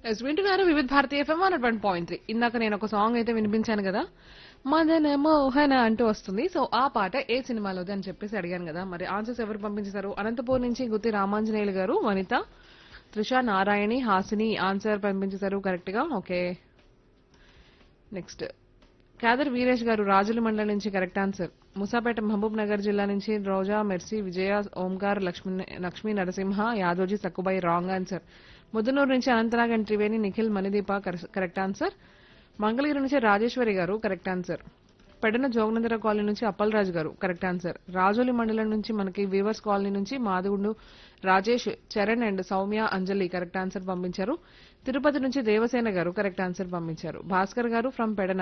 yes వింటున్నారు Vividh Bharatiya FM one one point three ఇందాక నేను ఒక సాంగ్ అయితే వినిపించాను కదా మదన మోహన అంటూ వస్తుంది సో ఆ పాట ఏ సినిమాలోది అని చెప్పేసి అడిగాను కదా మరి ఆన్సర్స్ ఎవరు పంపించారు అనంతపూర్ నుంచి గుత్తి రామాంజనేయులు గారు వనిత త్రిష నారాయణి హాసిని ఆన్సర్ పంపించేశారు కరెక్ట్ గా ఓకే నెక్స్ట్ కాదర్ వీరేష్ గారు రాజుల మండలం నుంచి కరెక్ట్ ఆన్సర్ ముసాపేట మహబూబ్ నగర్ జిల్లా నుంచి Roja Mercy Vijaya Omkar Lakshmi Lakshmi Narasimha Yadoji Sakkubai wrong answer Muddanur నుంచి అనంతనాగ్ అండ్ త్రివేణి నిఖిల్ మణిదీప కర- కరెక్ట్ ఆన్సర్ మంగళగిరి నుంచి Rajeshwari garu correct answer Pedana Joganandara colony నుంచి అప్పలరాజు గారు కరెక్ట్ ఆన్సర్ రాజోలి మండలం నుంచి మనకి వీవర్స్ కాలనీ నుంచి Madugundu Rajesh Charan and Soumya Anjali correct answer పంపించారు తిరుపతి నుంచి దేవసేన గారు కరెక్ట్ ఆన్సర్ పంపించారు భాస్కర్ గారు ఫ్రమ్ పెడన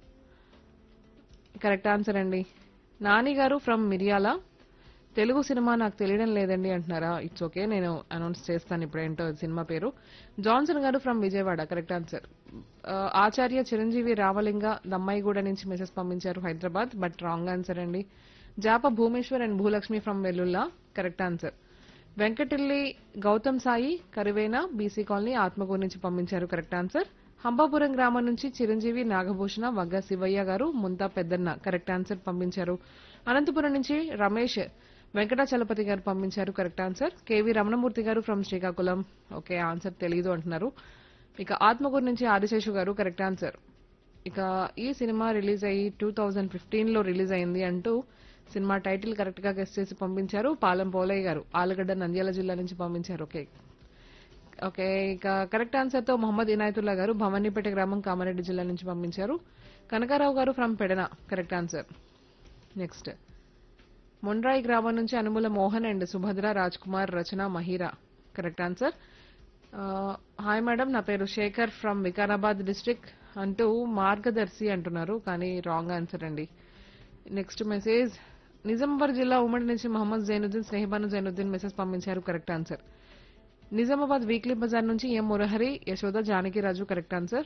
కరెక్ట్ ఆన్సర్ అండి నాని గారు ఫ్రమ్ మిరియాల తెలుగు సినిమా నాకు తెలియడం లేదండి అంటున్నారా ఇట్స్ ఓకే నేను అనౌన్స్ చేస్తాను ఇప్పుడు ఏంటో సినిమా పేరు జాన్సన్ గారు ఫ్రమ్ విజయవాడ కరెక్ట్ ఆన్సర్ ఆ, ఆచార్య చిరంజీవి రామలింగ దమ్మాయిగూడ నుంచి మెసేజ్ పంపించారు హైదరాబాద్ బట్ రాంగ్ ఆన్సర్ అండి జాప Bhumeshwar and Bhulakshmi from Vellulla correct answer వెంకటిల్లి గౌతమ్ సాయి కరివేన బీసీ కాలనీ ఆత్మకూరు నుంచి పంపించారు కరెక్ట్ ఆన్సర్ హంబాపురం గ్రామం నుంచి చిరంజీవి నాగభూషణ వగ్గ శివయ్య గారు ముంతా పెద్దన్న కరెక్ట్ ఆన్సర్ పంపించారు అనంతపురం నుంచి రమేష్ వెంకటాచలపతి గారు పంపించారు కరెక్ట్ ఆన్సర్ కేవి రమణమూర్తి గారు ఫ్రమ్ శ్రీకాకుళం ఓకే ఆన్సర్ తెలియదు అంటున్నారు ఇక ఆత్మకూరు నుంచి ఆదిశేషు గారు కరెక్ట్ ఆన్సర్ ఇక ఈ సినిమా రిలీజ్ అయ్యి టూ థౌజండ్ ఫిఫ్టీన్ లో రిలీజ్ అయింది అంటూ సినిమా టైటిల్ కరెక్ట్ గా గెస్ట్ చేసి పంపించారు పాలెం పోలయ్య గారు ఆలగడ్డ నంద్యాల జిల్లా నుంచి పంపించారు ఓకే ఓకే ఇక కరెక్ట్ ఆన్సర్ తో మొహమ్మద్ ఇనాయతుల్లా గారు భవానీపేట గ్రామం కామారెడ్డి జిల్లా నుంచి పంపించారు కనకారావు గారు from Pedana correct answer next Mondrayi గ్రామం నుంచి Anumula Mohan and Subhadra Raj Kumar Rachana Mahira correct answer hi madam నా పేరు శేఖర్ ఫ్రమ్ వికారాబాద్ డిస్ట్రిక్ట్ అంటూ మార్గదర్శి అంటున్నారు కానీ రాంగ్ ఆన్సర్ అండి నెక్స్ట్ మెసేజ్ నిజామాబాద్ జిల్లా ఉమ్మడి నుంచి మహమ్మద్ జైనుద్దీన్ స్నేహబాను జైనుద్దీన్ మెసేజ్ పంపించారు correct answer Nizamabad weekly Bazar నుంచి M Murahari Yashoda Janakiraju correct answer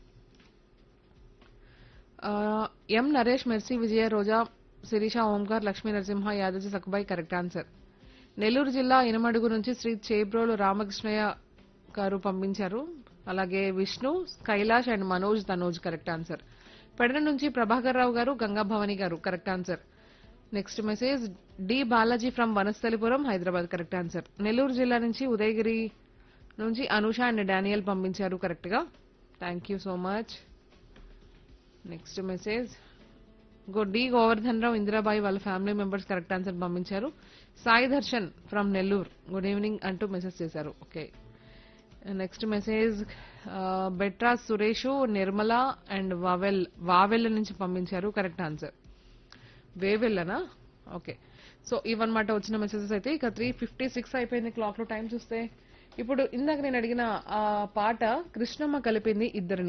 ఆ, M Naresh Mercy Vijaya Roja Sirisha Omkar Lakshmi Narasimha Yadav Sakubai correct answer Nellore జిల్లా ఇనమడుగు నుంచి శ్రీ చేబ్రోలు రామకృష్ణయ్య గారు పంపించారు అలాగే Vishnu Kailash and Manoj Tanoj correct answer Pedana నుంచి ప్రభాకర్ రావు గారు గంగా భవాని గారు correct answer next message D Balaji from Vanasthalipuram Hyderabad correct answer Nellore జిల్లా నుంచి ఉదయగిరి నుంచి అనూష అండ్ డానియల్ పంపించారు కరెక్ట్ గా thank you so much next message గో డి గోవర్ధన్ రావు ఇందిరాబాయి వాళ్ళ ఫ్యామిలీ మెంబర్స్ కరెక్ట్ ఆన్సర్ పంపించారు Sai Darshan from Nellore good evening అంటూ మెసేజ్ చేశారు okay next message Betra Suresh Nirmala and వావెల్ వావెల్ నుంచి పంపించారు కరెక్ట్ ఆన్సర్ వేవెల్లనా ఓకే సో ఇవన్నమాట వచ్చిన మెసేజెస్ అయితే ఇక త్రీ ఫిఫ్టీ సిక్స్ అయిపోయింది క్లాక్ లో టైం చూస్తే ఇప్పుడు ఇందాక నేను అడిగిన ఆ పాట కృష్ణమ్మ కలిపింది ఇద్దరిని